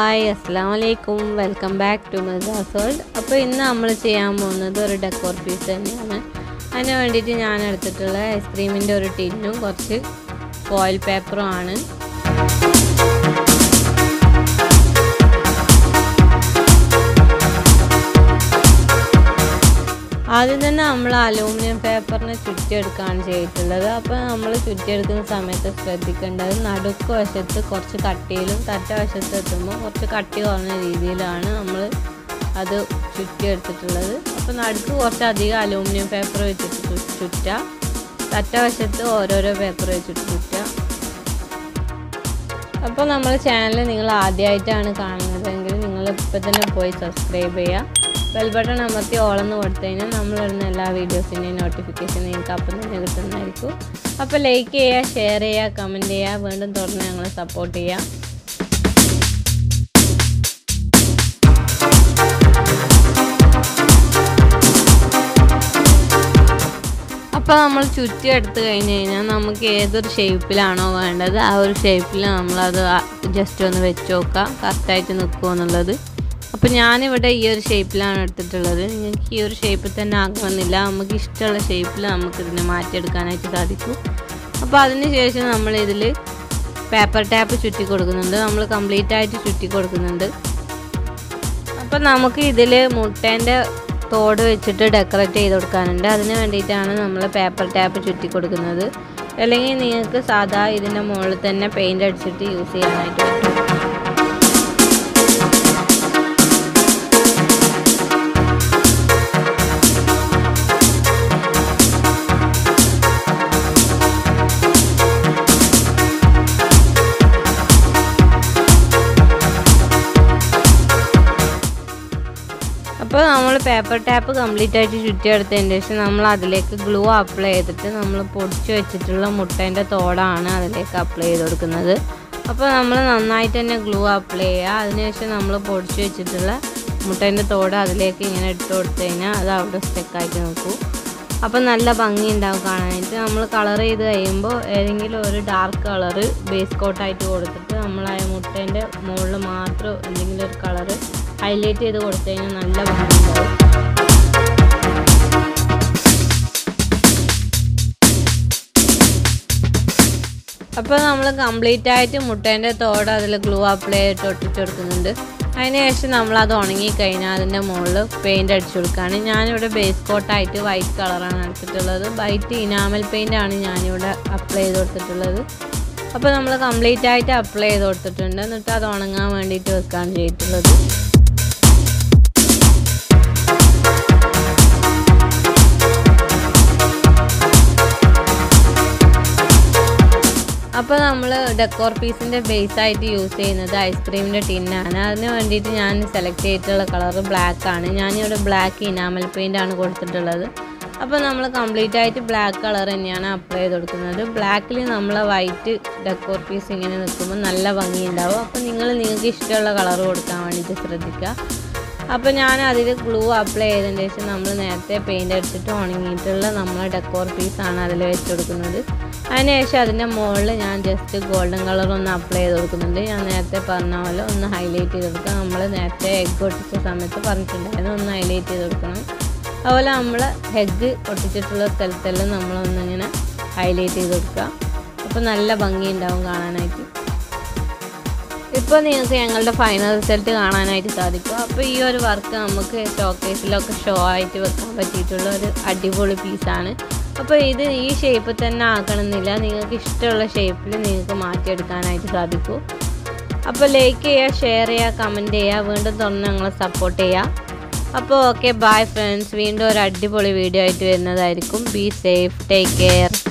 hi അസ്സാം വലൈക്കും welcome back to മസാസ് വേൾഡ് അപ്പോൾ ഇന്ന് നമ്മൾ ചെയ്യാൻ പോകുന്നത് ഒരു ഡെക്കോർ പീസ് തന്നെയാണ് അതിന് വേണ്ടിയിട്ട് ഞാൻ എടുത്തിട്ടുള്ള ഐസ്ക്രീമിൻ്റെ ഒരു ടിന്നും കുറച്ച് ഫോയിൽ പേപ്പറും ആണ് ആദ്യം തന്നെ നമ്മൾ അലൂമിനിയം പേപ്പറിനെ ചുറ്റിയെടുക്കുകയാണ് ചെയ്തിട്ടുള്ളത് അപ്പോൾ നമ്മൾ ചുറ്റിയെടുക്കുന്ന സമയത്ത് ശ്രദ്ധിക്കേണ്ടത് നടുക്ക് വശത്ത് കുറച്ച് കട്ടിയിലും തറ്റ വശത്ത് എത്തുമ്പോൾ കുറച്ച് കട്ടി കുറഞ്ഞ രീതിയിലാണ് നമ്മൾ അത് ചുറ്റിയെടുത്തിട്ടുള്ളത് അപ്പോൾ നടുക്ക് കുറച്ച് അധികം അലൂമിനിയം പേപ്പർ വെച്ചിട്ട് ചുറ്റുക തറ്റ വശത്ത് ഓരോരോ പേപ്പർ വെച്ചിട്ട് ചുറ്റുക അപ്പോൾ നമ്മൾ ചാനൽ നിങ്ങൾ ആദ്യമായിട്ടാണ് കാണുന്നതെങ്കിൽ നിങ്ങൾ ഇപ്പോൾ തന്നെ പോയി സബ്സ്ക്രൈബ് ചെയ്യുക ബെൽ ബട്ടൺ അമർത്തി ഓളെന്ന് കൊടുത്തു കഴിഞ്ഞാൽ നമ്മളിടുന്ന എല്ലാ വീഡിയോസിൻ്റെയും നോട്ടിഫിക്കേഷൻ നിങ്ങൾക്ക് അപ്പം തന്നെ കിട്ടുന്നതായിരിക്കും അപ്പോൾ ലൈക്ക് ചെയ്യുക ഷെയർ ചെയ്യുക കമൻറ്റ് ചെയ്യുക വീണ്ടും തുറന്ന് ഞങ്ങളെ സപ്പോർട്ട് ചെയ്യുക അപ്പോൾ നമ്മൾ ചുറ്റി എടുത്ത് കഴിഞ്ഞ് കഴിഞ്ഞാൽ നമുക്ക് ഏതൊരു ഷേപ്പിലാണോ വേണ്ടത് ആ ഒരു ഷേപ്പിൽ നമ്മളത് ജസ്റ്റ് ഒന്ന് വെച്ച് നോക്കാം കറക്റ്റായിട്ട് നിൽക്കുമോ എന്നുള്ളത് അപ്പോൾ ഞാനിവിടെ ഈ ഒരു ഷേപ്പിലാണ് എടുത്തിട്ടുള്ളത് നിങ്ങൾക്ക് ഈ ഒരു ഷേപ്പിൽ തന്നെ ആക്കണമെന്നില്ല നമുക്ക് ഇഷ്ടമുള്ള ഷേപ്പിൽ നമുക്ക് ഇതിനെ മാറ്റിയെടുക്കാനായിട്ട് സാധിക്കും അപ്പോൾ അതിന് ശേഷം നമ്മൾ ഇതിൽ പേപ്പർ ടാപ്പ് ചുറ്റി കൊടുക്കുന്നുണ്ട് നമ്മൾ കംപ്ലീറ്റ് ആയിട്ട് ചുറ്റി കൊടുക്കുന്നുണ്ട് അപ്പോൾ നമുക്ക് ഇതിൽ മുട്ടേൻ്റെ തോട് വെച്ചിട്ട് ഡെക്കറേറ്റ് ചെയ്ത് കൊടുക്കാനുണ്ട് അതിന് വേണ്ടിയിട്ടാണ് നമ്മൾ പേപ്പർ ടാപ്പ് ചുറ്റി കൊടുക്കുന്നത് അല്ലെങ്കിൽ നിങ്ങൾക്ക് സാധാ ഇതിൻ്റെ മുകളിൽ തന്നെ പെയിൻ്റ് അടിച്ചിട്ട് യൂസ് ചെയ്യാനായിട്ട് പറ്റും അപ്പോൾ നമ്മൾ പേപ്പർ ടാപ്പ് കംപ്ലീറ്റ് ആയിട്ട് ചുറ്റിയെടുത്തതിന് ശേഷം നമ്മൾ അതിലേക്ക് ഗ്ലൂ അപ്ലൈ ചെയ്തിട്ട് നമ്മൾ പൊടിച്ച് വെച്ചിട്ടുള്ള മുട്ടേൻ്റെ തോടാണ് അതിലേക്ക് അപ്ലൈ ചെയ്ത് കൊടുക്കുന്നത് അപ്പോൾ നമ്മൾ നന്നായിട്ട് തന്നെ ഗ്ലൂ അപ്ലൈ ചെയ്യുക അതിനുശേഷം നമ്മൾ പൊടിച്ച് വെച്ചിട്ടുള്ള മുട്ടേൻ്റെ തോട് അതിലേക്ക് ഇങ്ങനെ ഇട്ട് കൊടുത്തു കഴിഞ്ഞാൽ അത് അവിടെ സ്റ്റെക്കായിട്ട് നിൽക്കും അപ്പോൾ നല്ല ഭംഗി ഉണ്ടാവും കാണാനായിട്ട് നമ്മൾ കളർ ചെയ്ത് കഴിയുമ്പോൾ ഏതെങ്കിലും ഒരു ഡാർക്ക് കളറ് ബേസ് കോട്ടായിട്ട് കൊടുത്തിട്ട് നമ്മൾ ആ മുട്ടേൻ്റെ മുകളിൽ മാത്രം എന്തെങ്കിലും ഒരു കളറ് ഹൈലൈറ്റ് ചെയ്ത് കൊടുത്തു കഴിഞ്ഞാൽ നല്ല ഭംഗി ഉണ്ടാവും അപ്പോൾ നമ്മൾ കംപ്ലീറ്റ് ആയിട്ട് മുട്ടേൻ്റെ തോട് അതിൽ ഗ്ലൂ അപ്ലൈ ചെയ്തിട്ട് ഒട്ടിച്ച് കൊടുക്കുന്നുണ്ട് അതിനുശേഷം നമ്മളത് ഉണങ്ങിക്കഴിഞ്ഞാൽ അതിൻ്റെ മുകളിൽ പെയിൻറ് അടിച്ചു കൊടുക്കുകയാണ് ഞാനിവിടെ ബേസ് കോട്ടായിട്ട് വൈറ്റ് കളറാണ് എടുത്തിട്ടുള്ളത് വൈറ്റ് ഇനാമൽ പെയിൻ്റ് ആണ് ഞാനിവിടെ അപ്ലൈ ചെയ്ത് കൊടുത്തിട്ടുള്ളത് അപ്പോൾ നമ്മൾ കംപ്ലീറ്റ് ആയിട്ട് അപ്ലൈ ചെയ്ത് കൊടുത്തിട്ടുണ്ട് എന്നിട്ട് അത് ഉണങ്ങാൻ വേണ്ടിയിട്ട് വെക്കുകയാണ് ചെയ്തിട്ടുള്ളത് അപ്പോൾ നമ്മൾ ഡെക്കോർ പീസിൻ്റെ ബേസ് ആയിട്ട് യൂസ് ചെയ്യുന്നത് ഐസ്ക്രീമിൻ്റെ ടിന്നാണ് അതിന് വേണ്ടിയിട്ട് ഞാൻ സെലക്ട് ചെയ്തിട്ടുള്ള കളർ ബ്ലാക്ക് ആണ് ഞാനിവിടെ ബ്ലാക്ക് ഇനാമൽ പെയിൻ്റ് ആണ് കൊടുത്തിട്ടുള്ളത് അപ്പോൾ നമ്മൾ കംപ്ലീറ്റ് ആയിട്ട് ബ്ലാക്ക് കളർ തന്നെയാണ് അപ്ലൈ ചെയ്ത് കൊടുക്കുന്നത് ബ്ലാക്കിൽ നമ്മൾ വൈറ്റ് ഡെക്കോർ പീസ് ഇങ്ങനെ നിൽക്കുമ്പോൾ നല്ല ഭംഗി ഉണ്ടാവും അപ്പോൾ നിങ്ങൾ നിങ്ങൾക്ക് ഇഷ്ടമുള്ള കളർ കൊടുക്കാൻ വേണ്ടിയിട്ട് ശ്രദ്ധിക്കുക അപ്പോൾ ഞാൻ അതിൽ ഗ്ലൂ അപ്ലൈ ചെയ്തതിന് ശേഷം നമ്മൾ നേരത്തെ പെയിൻ്റ് അടിച്ചിട്ട് ഉണങ്ങിയിട്ടുള്ള നമ്മൾ ഡെക്കോർ പീസാണ് അതിൽ വെച്ച് കൊടുക്കുന്നത് അതിനുശേഷം അതിൻ്റെ മുകളിൽ ഞാൻ ജസ്റ്റ് ഗോൾഡൻ കളർ ഒന്ന് അപ്ലൈ ചെയ്ത് കൊടുക്കുന്നുണ്ട് ഞാൻ നേരത്തെ പറഞ്ഞ പോലെ ഒന്ന് ഹൈലൈറ്റ് ചെയ്ത് കൊടുക്കുക നമ്മൾ നേരത്തെ എഗ്ഗ് ഒട്ടിച്ച സമയത്ത് പറഞ്ഞിട്ടുണ്ടായിരുന്നു ഒന്ന് ഹൈലൈറ്റ് ചെയ്ത് കൊടുക്കണം അതുപോലെ നമ്മൾ എഗ്ഗ് ഒട്ടിച്ചിട്ടുള്ള സ്ഥലത്തെല്ലാം നമ്മളൊന്നിങ്ങനെ ഹൈലൈറ്റ് ചെയ്ത് കൊടുക്കുക അപ്പോൾ നല്ല ഭംഗി ഉണ്ടാവും കാണാനായിട്ട് ഇപ്പോൾ നിങ്ങൾക്ക് ഞങ്ങളുടെ ഫൈനൽ റിസൾട്ട് കാണാനായിട്ട് സാധിക്കും അപ്പോൾ ഈ ഒരു വർക്ക് നമുക്ക് ഷോക്കേസിലൊക്കെ ഷോ ആയിട്ട് വെക്കാൻ പറ്റിയിട്ടുള്ള ഒരു അടിപൊളി പീസാണ് അപ്പോൾ ഇത് ഈ ഷേപ്പിൽ തന്നെ ആക്കണമെന്നില്ല നിങ്ങൾക്ക് ഇഷ്ടമുള്ള ഷേപ്പിൽ നിങ്ങൾക്ക് മാറ്റിയെടുക്കാനായിട്ട് സാധിക്കും അപ്പോൾ ലൈക്ക് ചെയ്യുക ഷെയർ ചെയ്യുക കമൻറ്റ് ചെയ്യുക വീണ്ടും തുറന്ന് ഞങ്ങളെ സപ്പോർട്ട് ചെയ്യുക അപ്പോൾ ഓക്കെ ബായ് ഫ്രണ്ട്സ് വീണ്ടും ഒരു അടിപൊളി വീഡിയോ ആയിട്ട് വരുന്നതായിരിക്കും ബി സേഫ് ടേക്ക് കെയർ